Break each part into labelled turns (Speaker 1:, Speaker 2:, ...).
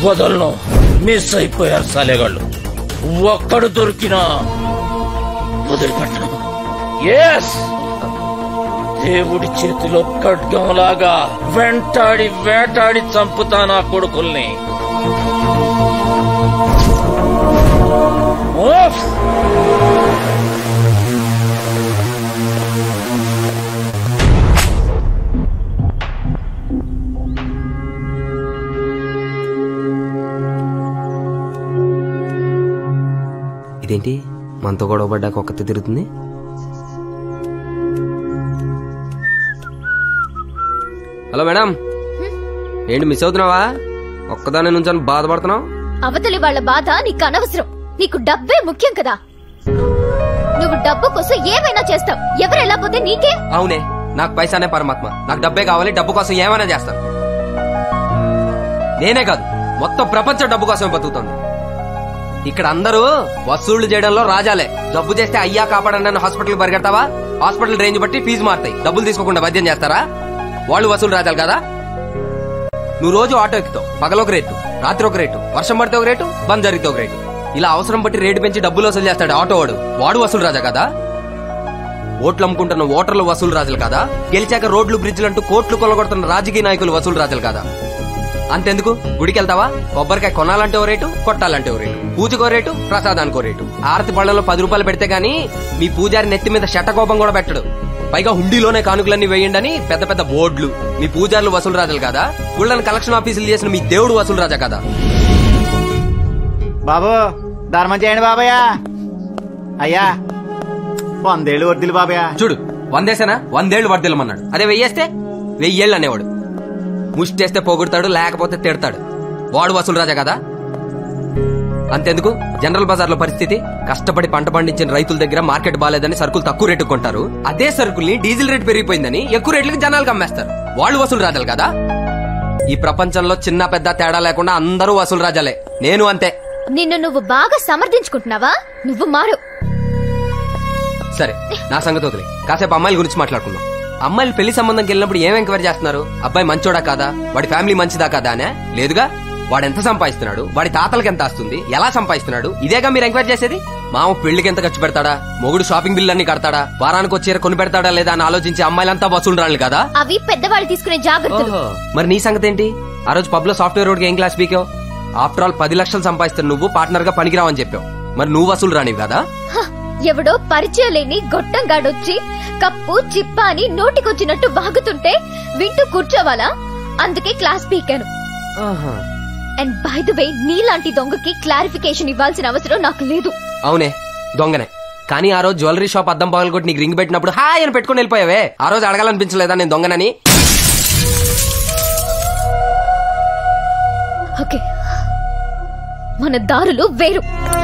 Speaker 1: వదలను మిస్ అయిపోయారు సాలేగాళ్ళు ఒక్కడు దొరికినా వదిలిపెట్టను ఎస్ దేవుడి చేతిలో ఖడ్గంలాగా వెంటాడి వేటాడి చంపుతా నా కొడుకుల్ని ఓఫ్!
Speaker 2: ఇదేంటి మనతో గొడవ పడ్డాక ఒక్కతే తిరుగుతుంది హలో మేడం ఏంటి మిస్ అవుతున్నావా ఒక్కదాని నుంచి బాధపడుతున్నావు
Speaker 3: అవతలి వాళ్ళ బాధ నీకు అనవసరం నీకు డబ్బే ముఖ్యం కదా నువ్వు డబ్బు కోసం ఏమైనా చేస్తావు ఎవరు ఎలా పోతే నీకే
Speaker 2: అవునే నాకు పైసానే పరమాత్మ నాకు డబ్బే కావాలి డబ్బు కోసం ఏమైనా చేస్తాను నేనే కాదు మొత్తం ప్రపంచం డబ్బు కోసమే బతుకుతుంది ఇక్కడ అందరూ వసూళ్లు చేయడంలో రాజాలే జబ్బు చేస్తే అయ్యా కాపాడండి అని హాస్పిటల్ పరిగెడతావా హాస్పిటల్ రేంజ్ బట్టి ఫీజు మారుతాయి డబ్బులు తీసుకోకుండా వైద్యం చేస్తారా వాళ్ళు వసూలు రాజాలు కదా నువ్వు రోజు ఆటో ఎక్కుతావు పగల ఒక రేటు రాత్రి ఒక రేటు వర్షం పడితే ఒక రేటు బంద్ జరిగితే ఒక రేటు ఇలా అవసరం బట్టి రేటు పెంచి డబ్బులు వసూలు చేస్తాడు ఆటో వాడు వాడు వసూలు రాజా కదా ఓట్లు అమ్ముకుంటున్న ఓటర్లు వసూలు రాజులు కాదా గెలిచాక రోడ్లు బ్రిడ్జ్లు అంటూ కోట్లు కొలగొడుతున్న రాజకీయ నాయకులు వసూలు రాజులు కాదా అంతెందుకు గుడికి వెళ్తావా కొబ్బరికాయ కొనాలంటే ఓ రేటు కొట్టాలంటే ఓ రేటు పూజకో రేటు ప్రసాదానికో రేటు ఆరతి పళ్ళలో పది రూపాయలు పెడితే గానీ మీ పూజారి నెత్తి మీద శటకోపం కూడా పెట్టడు పైగా హుండీలోనే కానుకలన్నీ వేయండి అని పెద్ద పెద్ద బోర్డులు మీ పూజారులు వసూలు రాజులు కాదా గుళ్ళని కలెక్షన్ ఆఫీసులు చేసిన మీ దేవుడు వసూలు రాజా కదా
Speaker 4: బాబు ధర్మం చేయండి బాబయ్య అయ్యా వందేళ్ళు వర్దిలు బాబయ్య
Speaker 2: చూడు వందేసేనా వందేళ్లు వర్దిల్లమన్నాడు అదే వెయ్యేస్తే వెయ్యేళ్ళు అనేవాడు ముష్టేస్తే పొగుడతాడు లేకపోతే తిడతాడు వాడు వసూలు రాజా కదా అంతెందుకు జనరల్ బజార్ లో పరిస్థితి కష్టపడి పంట పండించిన రైతుల దగ్గర మార్కెట్ బాలేదని సరుకులు తక్కువ రేటుకు కొంటారు అదే సరుకుల్ని డీజిల్ రేట్ పెరిగిపోయిందని ఎక్కువ రేట్లకి జనాలకు అమ్మేస్తారు వాళ్ళు వసూలు రాజాలు కదా ఈ ప్రపంచంలో చిన్న పెద్ద తేడా లేకుండా అందరూ వసూలు రాజాలే నేను అంతే
Speaker 3: నిన్ను నువ్వు బాగా సమర్థించుకుంటున్నావా నువ్వు మారు
Speaker 2: సరే నా సంగతి వదిలే కాసేపు అమ్మాయిల గురించి మాట్లాడుకుందాం అమ్మాయిలు పెళ్లి సంబంధంకి వెళ్ళినప్పుడు ఏం ఎంక్వైరీ చేస్తున్నారు అబ్బాయి మంచోడా కాదా వాడి ఫ్యామిలీ మంచిదా కాదా అనే లేదుగా వాడు ఎంత సంపాదిస్తున్నాడు వాడి తాతలకి ఎంత వస్తుంది ఎలా సంపాదిస్తున్నాడు ఇదేగా మీరు ఎంక్వైరీ చేసేది మామ పెళ్లికి ఎంత ఖర్చు పెడతాడా మొగుడు షాపింగ్ బిల్ అన్ని కడతాడా వారానికి వచ్చి కొని పెడతాడా లేదా అని ఆలోచించి అమ్మాయిలంతా వసూలు రాళ్ళు కదా
Speaker 3: అవి పెద్దవాళ్ళు తీసుకునే జాగ్రత్తలు
Speaker 2: ఓహో మరి నీ సంగతి ఏంటి ఆ రోజు పబ్ లో సాఫ్ట్వేర్ రోడ్ ఏం క్లాస్ పీకావు ఆఫ్టర్ ఆల్ పది లక్షలు సంపాదిస్తున్న నువ్వు పార్ట్నర్ గా పనికిరావని చెప్పావు మరి నువ్వు వసూలు రానివి కదా
Speaker 3: హ, ఎవడో పరిచయం లేని గొట్టంగాడొచ్చి కప్పు చిప్ప అని నోటికొచ్చినట్టు బాగుతుంటే వింటూ కూర్చోవాలా అందుకే క్లాస్ పీకాను
Speaker 2: ఆహా.
Speaker 3: అండ్ బై ద వే నీలాంటి దొంగకి క్లారిఫికేషన్ ఇవ్వాల్సిన అవసరం నాకు లేదు
Speaker 2: అవునే దొంగనే కానీ ఆ రోజు జ్యువెలరీ షాప్ అద్దం పగలు కొట్టి నీకు రింగ్ పెట్టినప్పుడు హాయ్ అని పెట్టుకుని వెళ్ళిపోయావే ఆ రోజు అడగాలనిపించలేదా నేను దొంగనని
Speaker 3: ఓకే మన దారులు వేరు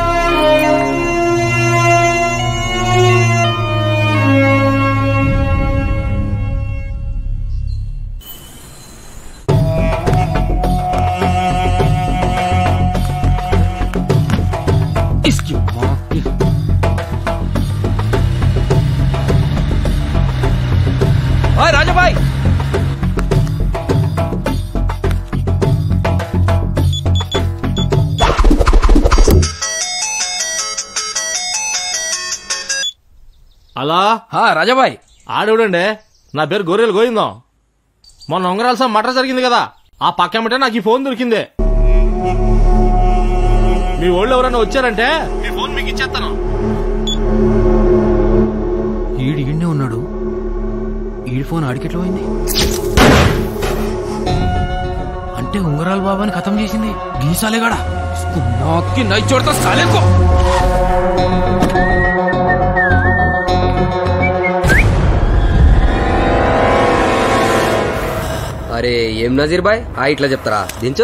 Speaker 2: రాజాబాయ్
Speaker 5: అలా
Speaker 1: రాజాబాయ్
Speaker 5: ఆడేవిడండి నా పేరు గొర్రెలు గోయిందాం మొన్న ఉంగరాల్సా మటర్ జరిగింది కదా ఆ పక్కమిటే నాకు ఈ ఫోన్ దొరికింది మీ వాళ్ళు ఎవరైనా వచ్చారంటే మీ ఫోన్ మీకు ఇచ్చేస్తాను
Speaker 6: ఈడు ఈడనే ఉన్నాడు ఈడి ఫోన్ ఆడికెట్లా పోయింది అంటే ఉంగరాల బాబాని ఖతం చేసింది గీసాలేగాడా
Speaker 1: నాకి నై చూడతా సాలేకో
Speaker 2: అరే ఏం నజీర్ బాయ్ ఆ ఇట్లా చెప్తారా దించు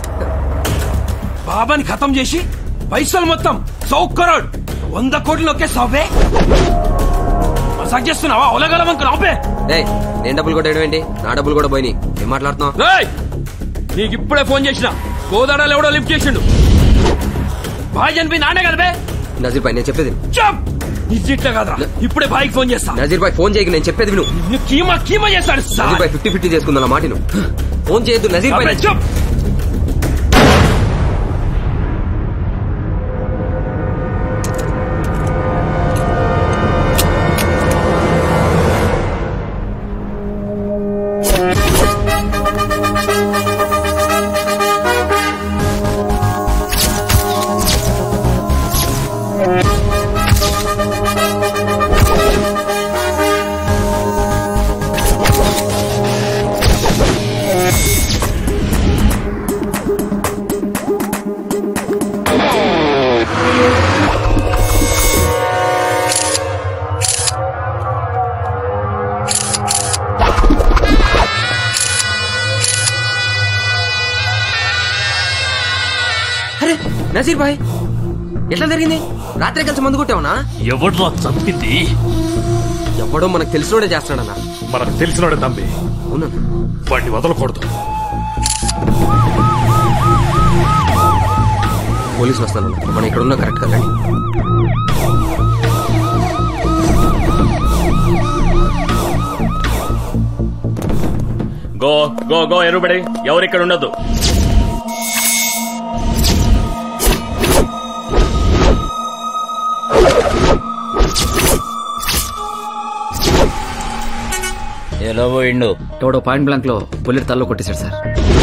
Speaker 1: బాబాని ఖతం చేసి పైసలు మొత్తం సౌ కరోడ్ వంద కోట్లు ఒకే సౌబే మసాజ్ చేస్తున్నావా ఒలగలమంకు నాపే
Speaker 2: ఏయ్ నేను డబ్బులు కొట్టేయడం ఏంటి నా డబ్బులు కూడా పోయినాయి ఏం మాట్లాడుతున్నావు
Speaker 1: రేయ్ నీకు ఇప్పుడే ఫోన్ చేసిన గోదాడాలు ఎవడో లిఫ్ట్ చేసిండు బాయ్ చనిపోయి నానే కదా బే
Speaker 2: నజీర్ బాయ్ నేను చెప్పేది విను.
Speaker 1: చప్ ఇట్లా కదరా ఇప్పుడే బాయ్కి ఫోన్ చేస్తా
Speaker 2: నజీర్ బాయ్ ఫోన్ చేయక నేను చెప్పేది విను
Speaker 1: నిన్ను కీమా కీమా చేస్తాడు
Speaker 2: Nazeer bhai
Speaker 1: sir.
Speaker 2: Fifty fifty చేసుకుందా మాటిను ఫోన్ చేయొద్దు నజీర్ బాయ్
Speaker 1: అబ్బే,
Speaker 2: నేను చెప్పేది విను
Speaker 1: చప్. నీ జీట్లో కదరా ఇప్పుడే బాయ్కి ఫోన్ చేస్తా
Speaker 2: నజీర్ బాయ్ ఫోన్ చేయక నేను చెప్పేది విను నసీర్ భాయ్ ఎట్లా జరిగింది రాత్రి కలిసి మందు కొట్టావునా
Speaker 7: ఎవడ్రా చంపింది
Speaker 2: ఎవడో మనకు తెలిసినోడే చేస్తాడన్నా
Speaker 7: మనకు తెలిసినోడే తంబి
Speaker 2: అవునా
Speaker 7: వాడిని వదలకూడదు
Speaker 2: పోలీసులు వస్తాను మనం ఇక్కడ ఉన్నా కరెక్ట్ కదండి
Speaker 7: గో గో గో ఎరుబడి ఎవరు ఇక్కడ ఉండదు
Speaker 8: ఎలా పోయిండు
Speaker 6: ఎవడో పాయింట్ బ్లాంక్ లో బుల్లెట్ తల్లో కొట్టేశాడు సార్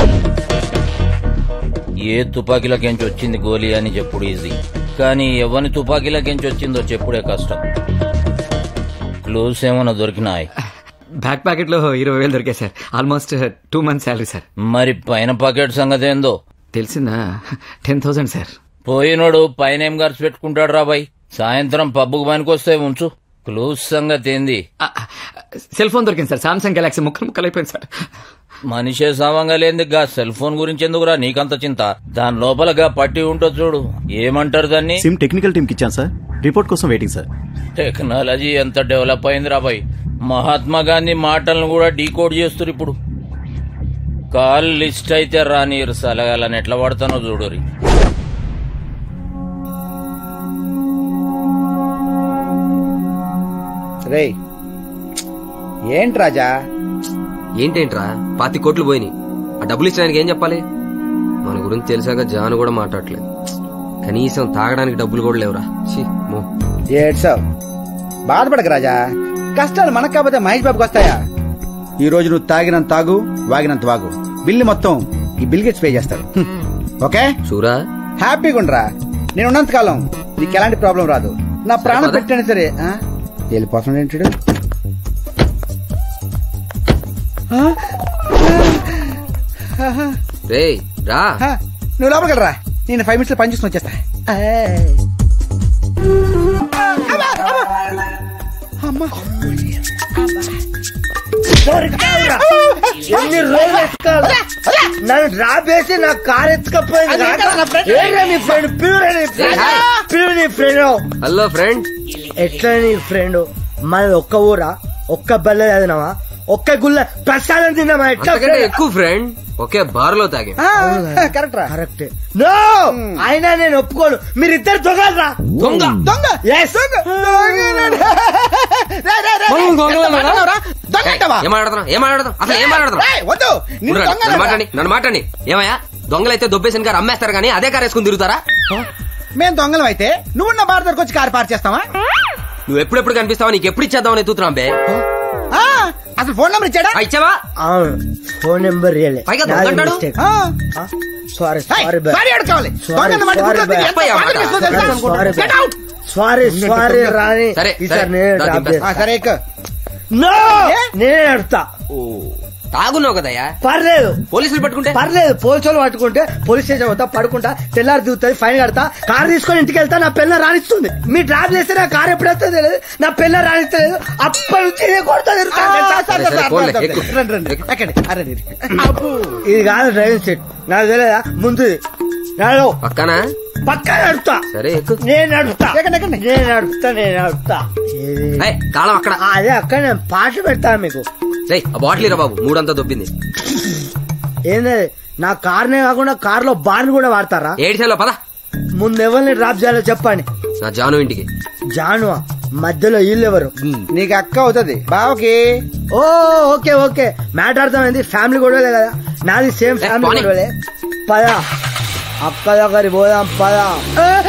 Speaker 8: ఏ తుపాకీలకెంచి వచ్చింది గోలీ అని చెప్పుడు ఈజీ కానీ ఎవని తుపాకీలకెంచి వచ్చిందో చెప్పుడే కష్టం క్లూస్ ఏమైనా దొరికినాయి
Speaker 6: బ్యాక్ ప్యాకెట్ లో ఇరవై వేలు దొరికాయి sir almost two months salary sir
Speaker 8: మరి పైన పాకెట్ సంగతి ఏందో
Speaker 6: తెలిసిందా టెన్ థౌసండ్ సార్
Speaker 8: పోయినోడు పైన ఏం ఖర్చు పెట్టుకుంటాడు రాబాయ్ సాయంత్రం పబ్బుకు పనికొస్తే ఉంచు క్లూస్ సంగతి ఏంది
Speaker 6: సెల్ ఫోన్ దొరికింది సార్ సామ్సంగ్ గెలాక్సీ ముక్కలు ముక్కలు అయిపోయింది సార్
Speaker 8: మనిషే సామంగా లేని గా సెల్ ఫోన్ గురించి ఎందుకురా నీకంత చింత దాని లోపల గా పట్టి ఉంటుంది చూడు ఏమంటారు దాన్ని
Speaker 9: సిమ్ టెక్నికల్ టీమ్ కి ఇచ్చాను సార్ రిపోర్ట్ కోసం వెయిటింగ్ సార్
Speaker 8: టెక్నాలజీ ఎంత డెవలప్ అయింది రాబాయ్ మహాత్మా గాంధీ మాటలను కూడా డీకోడ్ చేస్తారు ఇప్పుడు కాల్ లిస్ట్ అయితే రానియరు సలగాలని ఎట్లా పడతానో చూడురి
Speaker 4: రే ఏంటి రాజా
Speaker 2: ఏంటేంట్రా పాతి కోట్లు పోయినాయి ఆ డబ్బులు ఇచ్చడానికి ఏం చెప్పాలి మన గురించి తెలిసాక జాను కూడా మాట్లాడలేదు కనీసం తాగడానికి డబ్బులు కూడా లేవురా ఛీ, మో
Speaker 4: ఏడ్సావు బాధపడక రాజా కష్టాలు మనకు కాకపోతే మహేష్ బాబుకి వస్తాయా ఈ రోజు నువ్వు తాగినంత తాగు వాగినంత వాగు బిల్లు మొత్తం ఈ బిల్ గేట్స్ పే చేస్తాడు హ్మ్. ఓకే
Speaker 2: చూరా
Speaker 4: హ్యాపీగా ఉండరా నేను ఉన్నంత కాలం నీకు ఎలాంటి ప్రాబ్లం రాదు నా ప్రాణం
Speaker 2: సరిపోదా?
Speaker 4: పెట్టాను సరే ఆ? వెళ్ళిపోతున్నాడు ఏంటి వీడు? ఆ?
Speaker 2: రే రా
Speaker 4: ఆ, నువ్వు లోపలికి వెళ్ళరా నేను ఫైవ్ మినిట్స్ లో పని చూసుకుని వచ్చేస్తా ఏయ్. అమ్మా.
Speaker 10: ఎన్ని రోజులు ఎత్తుకోవాలి నన్ను డ్రాప్ చేసి నా కార్ ఎత్తుకపోయింది
Speaker 4: అది ఏంటో నా friend.
Speaker 10: ఏరా నీ ఫ్రెండ్ ప్యూర్ నీ ఫ్రెండ్
Speaker 2: Hey, hi.
Speaker 10: ప్యూర్ నీ ఫ్రెండ్
Speaker 2: హలో ఫ్రెండ్
Speaker 10: ఎట్లా నీ ఫ్రెండ్ మనది ఒక్క ఊరా ఒక్క బల్ల చదివినావా ఒక్క గుల్ల ప్రసాదం తిన్నామా ఎట్లా
Speaker 2: అంతకంటే ఎక్కువ ఫ్రెండ్ ఒకే బార్ లో తాగే
Speaker 4: ఆ, కరెక్ట్ రా
Speaker 10: కరెక్ట్ నో అయినా నేను ఒప్పుకోను మీరిద్దరు దొంగలరా
Speaker 2: దొంగ
Speaker 4: దొంగ
Speaker 10: ఎస్
Speaker 4: రే, రే, రే,
Speaker 2: మనం దొంగలమా?
Speaker 4: ఎంత మాట్లాడతావురా? దొంగ అంటావా?
Speaker 2: ఏం మాట్లాడుతున్నావు ఏం మాట్లాడుతున్నావు అసలు ఏం మాట్లాడుతున్నావు
Speaker 4: రేయ్, వద్దు నిన్ను
Speaker 2: ఊరురా,
Speaker 4: దొంగ
Speaker 2: నన్ను
Speaker 4: అనరా?
Speaker 2: మాట్లాడి నన్ను మాట్లాడి ఏమయ్యా దొంగలైతే దొబ్బేసిన కారు అమ్మేస్తారు కానీ అదే కారు వేసుకుని తిరుగుతారా
Speaker 4: మేం దొంగలం అయితే నువ్వు నా బార్ దగ్గరకు వచ్చి కారు పార్ చేస్తావా
Speaker 2: నువ్వు ఎప్పుడెప్పుడు కనిపిస్తావా నీకు ఎప్పుడు ఇచ్చేద్దామని ఎత్తుతున్నాం బే
Speaker 4: ఆ, అసలు ఫోన్ నెంబర్ ఇచ్చాడా
Speaker 2: ఆ, ఇచ్చావా
Speaker 10: అవును ఫోన్ నెంబర్ రియలే
Speaker 2: పైగా దొంగంటాడు?
Speaker 4: ఆ,
Speaker 10: సారీ
Speaker 4: ఏయ్,
Speaker 10: సారీ
Speaker 4: సారీ అడగాలి
Speaker 10: Sorry,
Speaker 4: దొంగ అన్నమాట
Speaker 10: sorry,
Speaker 4: గుర్తొచ్చింది.
Speaker 10: bye.
Speaker 4: ఎంత
Speaker 2: చెప్పయ్యా
Speaker 4: బాధ
Speaker 2: మాట.
Speaker 4: వేస్తుందో తెలుసా
Speaker 10: Sorry,
Speaker 4: అనుకుంటా.
Speaker 10: sorry,
Speaker 4: Get
Speaker 10: bye.
Speaker 4: out.
Speaker 10: Sorry sorry రాని
Speaker 2: సరే,
Speaker 10: ఈసారి
Speaker 2: సరే,
Speaker 10: నేనే
Speaker 2: దా,
Speaker 10: డ్రాప్
Speaker 2: దింపేస్తా.
Speaker 4: ఆ, సరే ఎక్కు.
Speaker 10: నో
Speaker 4: ఏ?
Speaker 10: నేనే నడుపుతా
Speaker 2: తాగున్నావు కదయ్యా
Speaker 10: పర్లేదు
Speaker 2: పోలీసులు పట్టుకుంటే
Speaker 10: పర్లేదు పోలీసులు పట్టుకుంటే పోలీస్ స్టేషన్ పోతా పడుకుంటా తెల్లారి దిగుతుంది ఫైన్ కడతా కార్ తీసుకొని ఇంటికి వెళ్తా నా పిల్ల రాణిస్తుంది మీ డ్రాప్ చేస్తే నా కార్ ఎప్పుడు వస్తుందో తెలియదు నా పిల్ల రాణిస్తలేదు అప్పటి నుంచి ఇదే కొడతా
Speaker 4: ఆ,
Speaker 10: తిరుగుతాను
Speaker 4: సరే,
Speaker 10: తెలుసా?
Speaker 4: సరే,
Speaker 2: సరే,
Speaker 4: సరే,
Speaker 2: పోన్లే,
Speaker 4: అర్థం,
Speaker 2: ఎక్కు.
Speaker 4: అర్థం. రండి, రండి. ఎక్కండి. అరే, రండి. అబ్బో.
Speaker 10: ఇది కాదు డ్రైవింగ్ సీట్ నాకు తెలియదా ముందు నాడు
Speaker 2: పక్కన
Speaker 10: పక్కా నడుపుతా
Speaker 2: సరే ఎక్కు
Speaker 10: నేను నడుపుతా
Speaker 4: ఎక్కండి, ఎక్కండి.
Speaker 10: నేను నడుపుతా నేను నడుపుతా ఏది?
Speaker 2: ఏయ్, తాళం అక్కడ
Speaker 10: ఆ, అదే అక్కడ నేను పాట పెడతాను మీకు
Speaker 2: రేయ్ ఆ బాటిల్ ఇరా బాబు మూడంతా దొబ్బింది
Speaker 10: ఏంది నా కార్నే కాకుండా కార్ లో బార్లు కూడా వాడతారా
Speaker 2: ఏడిసేలో పద
Speaker 10: ముందు ఎవరిని డ్రాప్ చేయాలో చెప్పండి
Speaker 2: నా జాను ఇంటికి
Speaker 10: జాను మధ్యలో వీళ్ళు ఎవరు
Speaker 4: నీకు అక్క అవుతుంది బావకి
Speaker 10: ఓ ఓకే ఓకే మ్యాటర్ అర్థమైంది ఫ్యామిలీ గొడవలే కదా నాది సేమ్
Speaker 2: ఏ,
Speaker 10: ఫ్యామిలీ
Speaker 2: పోనీ.
Speaker 10: గొడవలే పద అక్క దగ్గరి పోదాం పద ఏ!